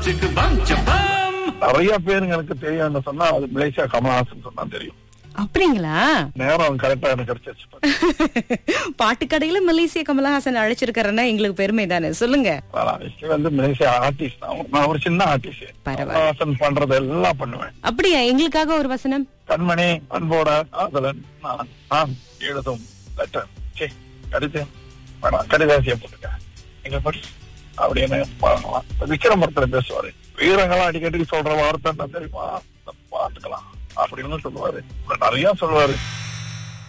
சிக்கு பம் சப்பம் நிறைய பேருங்க எனக்கு தெரியும்னு சொன்னா அது மலேசியா கமலஹாசன் சொன்னா தெரியும் அப்படிங்களா நேரம் கரெக்டா எனக்கு கிடைச்சிருச்சு பாட்டுக்கடையில மலேசிய கமலஹாசன் அழைச்சிருக்காருன்னா எங்களுக்கு பெருமை தானே சொல்லுங்க ஆக்சுவலி வந்து மலேசியா ஆர்டிஸ்ட் தான் நான் ஒரு சின்ன ஆர்டிஸ்ட் பரவாயில்ல. கமலஹாசன் பண்றது எல்லாம் பண்ணுவேன் அப்படியா எங்களுக்காக ஒரு வசனம் கண்மணி அன்போட ஆதலன் நான் நான் எழுதும் லெட்டர் சே கடிதம் வேணாம் கடிதாசிய போட்டுக்க எங்க படி அப்படின்னு பாடலாம் விக்ரமரத்துல பேசுவாரு வீரங்களாம் அடிக்கடி சொல்ற வார்த்தை என்ன தெரியுமா இந்த பாத்துக்கலாம் அப்படின்னு சொல்லுவாரு அப்புறம் நிறைய சொல்லுவாரு